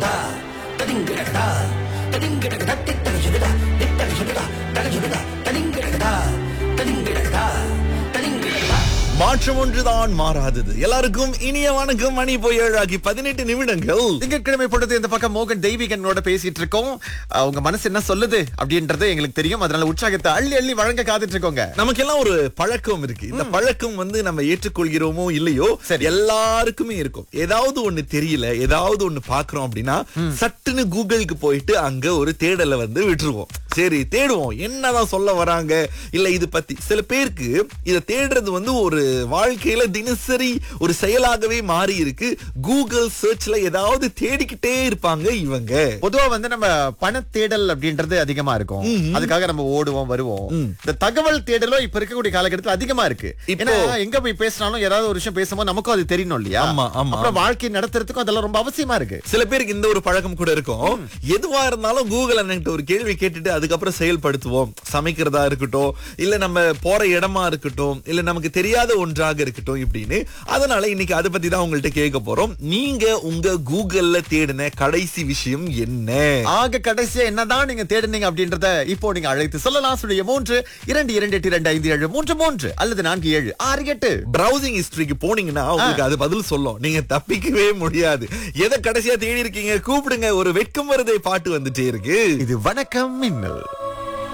ததிங்கிடகடா ததிங்கிடகடா ததிங்கிடகடா தித்தகஜுகடா தித்தகஜுகடா தகஜுகடா ததிங்கிடகடா ததிங்கிடகடா ததிங்கிடகடா மாற்றம் ஒன்றுதான் மாறாதது எல்லாருக்கும் இனிய வணக்கம் மணி போய் ஏழாகி பதினெட்டு நிமிடங்கள் திங்கட்கிழமை பொழுது இந்த பக்கம் மோகன் தெய்வீகனோட பேசிட்டு இருக்கோம் அஹ் உங்க மனசு என்ன சொல்லுது அப்படின்றது எங்களுக்கு தெரியும் அதனால உற்சாகத்தை அள்ளி அள்ளி வழங்க காத்துட்டு இருக்கோங்க நமக்கெல்லாம் ஒரு பழக்கம் இருக்கு இந்த பழக்கம் வந்து நம்ம ஏற்றுக்கொள்கிறோமோ இல்லையோ சரி. எல்லாருக்குமே இருக்கும் ஏதாவது ஒண்ணு தெரியல ஏதாவது ஒண்ணு பாக்குறோம் அப்படின்னா சட்டுன்னு கூகுளுக்கு போயிட்டு அங்க ஒரு தேடலை வந்து விட்டுருவோம் சரி தேடுவோம் என்னதான் சொல்ல வராங்க இல்ல இது பத்தி சில பேருக்கு இத தேடுறது வந்து ஒரு வாழ்க்கையில தினசரி ஒரு செயலாகவே மாறி இருக்கு கூகுள் சர்ச்ல ஏதாவது தேடிக்கிட்டே இருப்பாங்க இவங்க பொதுவா வந்து நம்ம பண தேடல் அப்படின்றது அதிகமா இருக்கும் அதுக்காக நம்ம ஓடுவோம் வருவோம் இந்த தகவல் தேடலும் இப்ப இருக்கக்கூடிய காலகட்டத்தில் அதிகமா இருக்கு இப்போ- ஏன்னா எங்க போய் பேசினாலும் ஏதாவது ஒரு விஷயம் பேசும்போது நமக்கும் அது தெரியணும் இல்லையா ஆமா, ஆமா. அப்புறம் வாழ்க்கை நடத்துறதுக்கும் அதெல்லாம் ரொம்ப அவசியமா இருக்கு சில பேருக்கு இந்த ஒரு பழக்கம் கூட இருக்கும் எதுவா இருந்தாலும் கூகுள் அண்ணன்ட்ட ஒரு கேள்வி கேட்டுட்டு அதுக்கப்புறம் செயல்படுத்துவோம் சமைக்கிறதா இருக்கட்டும் இல்ல நம்ம போற இடமா இருக்கட்டும் இல்ல நமக்கு தெரியாத ஒன்றாக இருக்கட்டும் இப்படின்னு அதனால இன்னைக்கு அதை பத்தி தான் உங்கள்ட்ட கேட்க போறோம் நீங்க உங்க கூகுள்ல தேடின கடைசி விஷயம் என்ன ஆக கடைசியா என்னதான் நீங்க தேடுனீங்க அப்படின்றத இப்போ நீங்க அழைத்து சொல்லலாம் சொல்லிய மூன்று இரண்டு இரண்டு எட்டு இரண்டு ஐந்து ஏழு மூன்று மூன்று அல்லது நான்கு ஏழு ஆறு எட்டு பிரவுசிங் ஹிஸ்டரிக்கு போனீங்கன்னா உங்களுக்கு அது பதில் சொல்லும் நீங்க தப்பிக்கவே முடியாது எதை கடைசியா தேடி இருக்கீங்க கூப்பிடுங்க ஒரு வெட்கம் வருதே பாட்டு வந்துட்டே இருக்கு இது வணக்கம் மின்னல்